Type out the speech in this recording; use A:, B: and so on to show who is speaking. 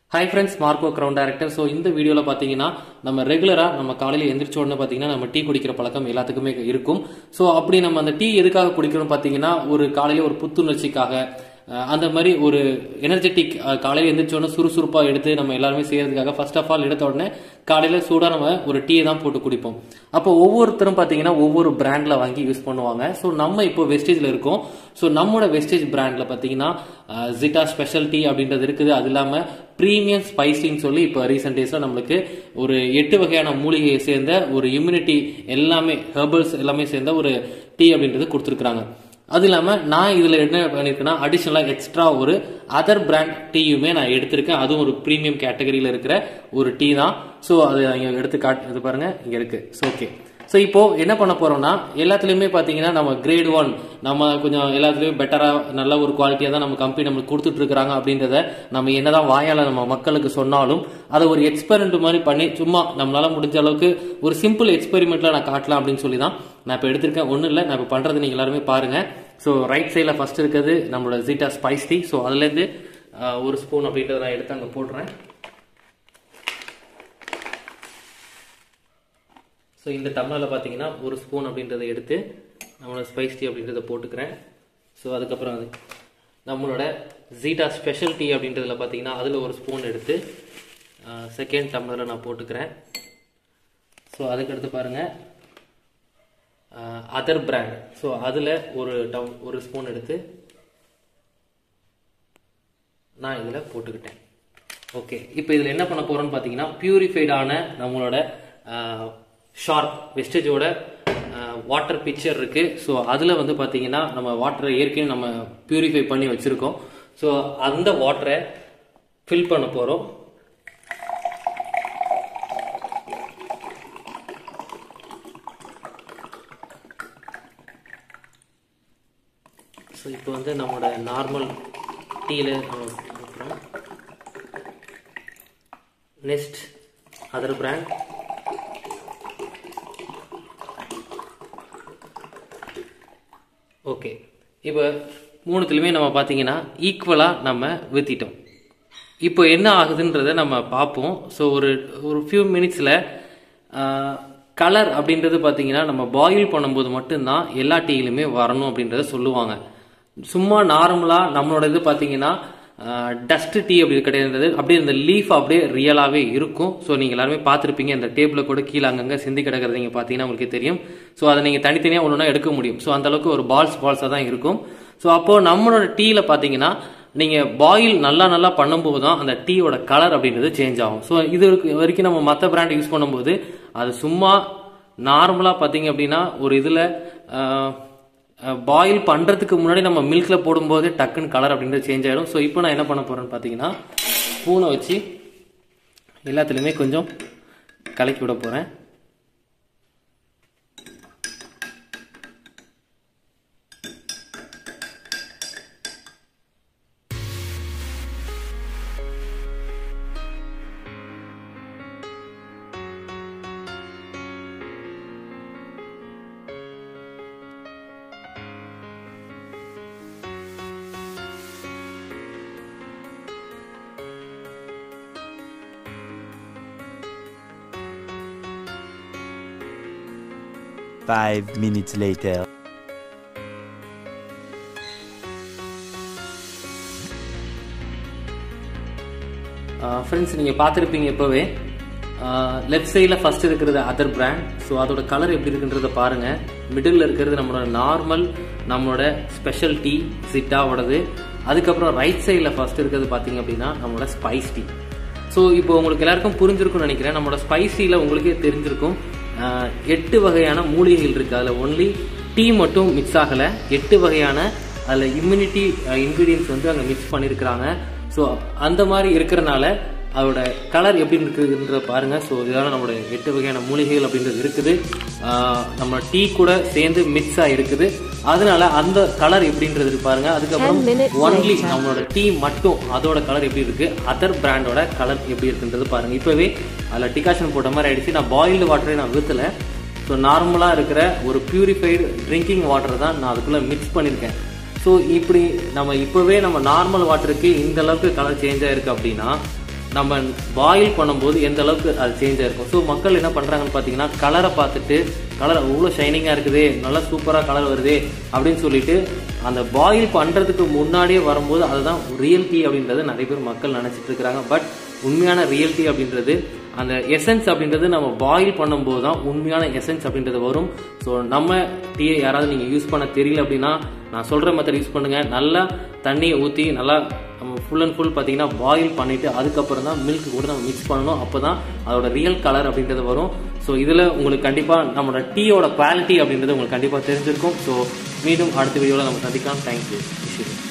A: Hi friends Marco ground director so இந்த வீடியோவில் பார்த்தீங்கன்னா நம்ம ரெகுலராக நம்ம காலையில் எந்திரிச்ச உடனே பார்த்தீங்கன்னா நம்ம டீ குடிக்கிற பழக்கம் எல்லாத்துக்குமே இருக்கும் ஸோ அப்படி நம்ம அந்த டீ எதுக்காக குடிக்கிறோம் பார்த்தீங்கன்னா ஒரு காலையில் ஒரு புத்துணர்ச்சிக்காக அஹ், அந்த மாதிரி ஒரு எனர்ஜெட்டிக் காலையில் எந்திரிச்ச உடனே சுறுசுறுப்பாக எடுத்து நம்ம எல்லாருமே செய்யறதுக்காக ஃபர்ஸ்ட் ஆஃப் ஆல் எடுத்த உடனே காலையில் சூடாக நம்ம ஒரு டீயை தான் போட்டு குடிப்போம் அப்போ ஒவ்வொருத்தரும் பார்த்தீங்கன்னா ஒவ்வொரு பிராண்ட்ல வாங்கி யூஸ் பண்ணுவாங்க ஸோ நம்ம இப்போ வெஸ்டேஜில் இருக்கோம் ஸோ நம்மளோட வெஸ்டேஜ் பிராண்ட்ல பார்த்தீங்கன்னா ஜிட்டா ஸ்பெஷல் டீ அப்படின்றது இருக்குது அது இல்லாமல் ப்ரீமியம் ஸ்பைசின்னு சொல்லி இப்போ ரீசெண்ட் டேஸில் நம்மளுக்கு ஒரு எட்டு வகையான மூலிகையை சேர்ந்த ஒரு இம்யூனிட்டி எல்லாமே ஹெர்பல்ஸ் எல்லாமே சேர்ந்த ஒரு டீ அப்படின்றது கொடுத்துருக்குறாங்க அது இல்லாமல் நான் இதில் என்ன பண்ணியிருக்கேன்னா அடிஷ்னலாக எக்ஸ்ட்ரா ஒரு அதர் பிராண்ட் டீயுமே நான் எடுத்திருக்கேன் அதுவும் ஒரு ப்ரீமியம் கேட்டகரியில் இருக்கிற ஒரு டீ தான் ஸோ அது இங்கே எடுத்து காட்டு இது பாருங்க இங்கே இருக்கு ஸோ ஓகே ஸோ இப்போ என்ன பண்ண போறோம்னா எல்லாத்துலயுமே பாத்தீங்கன்னா நம்ம கிரேட் ஒன் நம்ம கொஞ்சம் எல்லாத்துலயும் பெட்டரா நல்ல ஒரு குவாலிட்டியா தான் நம்ம கம்பெனி நம்மளுக்கு கொடுத்துட்டு இருக்காங்க அப்படின்றத நம்ம என்னதான் வாயால நம்ம மக்களுக்கு சொன்னாலும் அதை ஒரு எக்ஸ்பெரிமெண்ட் மாதிரி பண்ணி சும்மா நம்மளால முடிஞ்ச அளவுக்கு ஒரு சிம்பிள் எக்ஸ்பெரிமெண்ட்ல நான் காட்டலாம் அப்படின்னு சொல்லி தான் நான் இப்போ எடுத்திருக்கேன் ஒன்றும் இல்லை நான் இப்போ பண்றது நீங்க எல்லாருமே பாருங்க ஸோ ரைட் சைடில் ஃபர்ஸ்ட் இருக்கிறது நம்மளோட ஜீட்டா ஸ்பைஸ் டீ ஸோ அதுலேருந்து அஹ், ஒரு ஸ்பூன் அப்படின்றத நான் எடுத்து அங்கே போடுறேன் ஸோ இந்த டம்ளரில் பார்த்தீங்கன்னா ஒரு ஸ்பூன் அப்படின்றத எடுத்து நம்மளோட ஸ்பைஸ் டீ அப்படின்றத போட்டுக்கிறேன் ஸோ அதுக்கப்புறம் அது நம்மளோட ஜீட்டா ஸ்பெஷல் டீ அப்படின்றதுல பார்த்தீங்கன்னா அதில் ஒரு ஸ்பூன் எடுத்து செகண்ட் டம்ளரில் நான் போட்டுக்கிறேன் ஸோ அதுக்கடுத்து பாருங்கள் அதர் பிராண்ட் ஸோ அதில் ஒரு டம் ஒரு ஸ்பூன் எடுத்து நான் இதில் போட்டுக்கிட்டேன் ஓகே இப்போ இதில் என்ன பண்ண போறோம்னு பார்த்தீங்கன்னா பியூரிஃபைடான நம்மளோட ஷார்ப் வெஸ்டேஜோட வாட்டர் பிக்சர் இருக்கு ஸோ அதில் வந்து பார்த்தீங்கன்னா நம்ம வாட்டரை ஏற்கனவே நம்ம பியூரிஃபை பண்ணி வச்சிருக்கோம் ஸோ அந்த வாட்டரை ஃபில் பண்ண போகிறோம் ஸோ இப்போ வந்து நம்மளோட நார்மல் டீயில் அப்புறம் நெக்ஸ்ட் அதர் பிராண்ட் ஓகே இப்போ மூணுத்துலையுமே நம்ம பார்த்தீங்கன்னா ஈக்குவலாக நம்ம வித்திட்டோம் இப்போ என்ன ஆகுதுன்றத நம்ம பார்ப்போம் ஸோ ஒரு ஒரு ஃபியூ மினிட்ஸில் கலர் அப்படின்றது பார்த்தீங்கன்னா நம்ம பாயில் பண்ணும்போது மட்டும்தான் எல்லா டீயிலுமே வரணும் அப்படின்றத சொல்லுவாங்க சும்மா நார்மலாக நம்மளோட இது பார்த்தீங்கன்னா டஸ்ட் டீ அப்படி கிடையாது அப்படியே இந்த லீஃப் அப்படியே ரியலாகவே இருக்கும் ஸோ நீங்கள் எல்லாருமே பார்த்துருப்பீங்க இந்த டேபிளில் கூட கீழே அங்கங்கே சிந்தி கிடக்கிறது நீங்கள் பார்த்தீங்கன்னா உங்களுக்கு தெரியும் ஸோ அதை நீங்கள் தனித்தனியாக ஒன்று எடுக்க முடியும் ஸோ அந்த அளவுக்கு ஒரு பால்ஸ் பால்ஸாக தான் இருக்கும் ஸோ அப்போது நம்மளோட டீயில் பார்த்தீங்கன்னா நீங்கள் பாயில் நல்லா நல்லா பண்ணும்போது தான் அந்த டீயோட கலர் அப்படின்றது சேஞ்ச் ஆகும் ஸோ இது வரைக்கும் நம்ம மற்ற பிராண்ட் யூஸ் பண்ணும்போது அது சும்மா நார்மலாக பார்த்தீங்க அப்படின்னா ஒரு இதில் பாயில் பண்ணுறதுக்கு முன்னாடி நம்ம மில்கில் போடும்போது டக்குன்னு கலர் அப்படின்றது சேஞ்ச் ஆகிடும் ஸோ இப்போ நான் என்ன பண்ண போகிறேன்னு பார்த்தீங்கன்னா ஸ்பூனை வச்சு எல்லாத்துலேயுமே கொஞ்சம் கலக்கி விட போகிறேன்
B: Five minutes later.
A: ஃப்ரெண்ட்ஸ் நீங்கள் பார்த்துருப்பீங்க இப்போவே லெஃப்ட் சைடில் ஃபர்ஸ்ட் இருக்கிறது அதர் பிராண்ட் ஸோ அதோட கலர் எப்படி இருக்குன்றத பாருங்கள் மிடில் இருக்கிறது நம்மளோட நார்மல் நம்மளோட ஸ்பெஷல் டீ சிட்டாவோடது அதுக்கப்புறம் ரைட் சைடில் ஃபர்ஸ்ட் இருக்கிறது பார்த்தீங்க அப்படின்னா நம்மளோட ஸ்பைஸ் டீ ஸோ இப்போ உங்களுக்கு எல்லாருக்கும் புரிஞ்சிருக்கும்னு நினைக்கிறேன் நம்மளோட ஸ்பைசியில் உங்களுக்கே தெரிஞ்சிருக்கும் ஆஹ், எட்டு வகையான மூலிகைகள் இருக்குது அதில் ஒன்லி டீ மட்டும் மிக்ஸ் ஆகலை எட்டு வகையான அதில் இம்யூனிட்டி இன்க்ரீடியன்ஸ் வந்து அங்கே மிக்ஸ் பண்ணியிருக்கிறாங்க ஸோ அந்த மாதிரி இருக்கிறனால அதோட கலர் எப்படி இருக்குதுன்ற பாருங்க ஸோ இதெல்லாம் நம்மளோட எட்டு வகையான மூலிகைகள் அப்படின்றது இருக்குது ஆஹ், நம்ம டீ கூட சேர்ந்து மிக்ஸ் ஆகிருக்குது அதனால அந்த கலர் எப்படின்றது இருக்கு பாருங்க அதுக்கப்புறம் ஒன்லி நம்மளோட டீ மட்டும் அதோட கலர் எப்படி இருக்கு அதர் பிராண்டோட கலர் எப்படி இருக்குன்றது பாருங்க இப்பவே அதில் டிகாஷன் போட்ட மாதிரி ஆயிடுச்சு நான் பாயில்டு வாட்டரை நான் ஊற்றல ஸோ நார்மலாக இருக்கிற ஒரு பியூரிஃபைடு ட்ரிங்கிங் வாட்டர் தான் நான் அதுக்குள்ளே மிக்ஸ் பண்ணியிருக்கேன் ஸோ இப்படி நம்ம இப்போவே நம்ம நார்மல் வாட்டருக்கு இந்த அளவுக்கு கலர் சேஞ்ச் ஆயிருக்கு அப்படின்னா நம்ம பாயில் பண்ணும்போது எந்த அளவுக்கு அது சேஞ்ச் ஆயிருக்கும் ஸோ மக்கள் என்ன பண்றாங்கன்னு பார்த்தீங்கன்னா கலரை பார்த்துட்டு கலர் அவ்வளோ ஷைனிங்காக இருக்குது நல்லா சூப்பராக கலர் வருது அப்படின்னு சொல்லிட்டு அந்த பாயில் பண்ணுறதுக்கு முன்னாடியே வரும்போது அதுதான் ரியல் டீ அப்படின்றத நிறைய பேர் மக்கள் நினச்சிட்டு இருக்கிறாங்க பட் உண்மையான ரியல் டீ அப்படின்றது அந்த எசன்ஸ் அப்படின்றது நம்ம பாயில் பண்ணும்போது தான் உண்மையான எசன்ஸ் அப்படின்றது வரும் ஸோ நம்ம டீயை யாராவது நீங்கள் யூஸ் பண்ண தெரியல அப்படின்னா நான் சொல்கிற மெத்தட் யூஸ் பண்ணுங்கள் நல்லா தண்ணியை ஊற்றி நல்லா நம்ம ஃபுல் அண்ட் ஃபுல் பார்த்தீங்கன்னா பாயில் பண்ணிவிட்டு அதுக்கப்புறம் தான் மில்க் கூட நம்ம மிக்ஸ் பண்ணணும் அப்போ தான் அதோட ரியல் கலர் அப்படின்றது வரும் ஸோ இதில் உங்களுக்கு கண்டிப்பாக நம்மளோட டீயோட குவாலிட்டி அப்படின்றது உங்களுக்கு கண்டிப்பாக தெரிஞ்சிருக்கும் ஸோ மீண்டும் அடுத்த வீடியோவில் நம்ம சந்திக்கலாம் தேங்க்யூ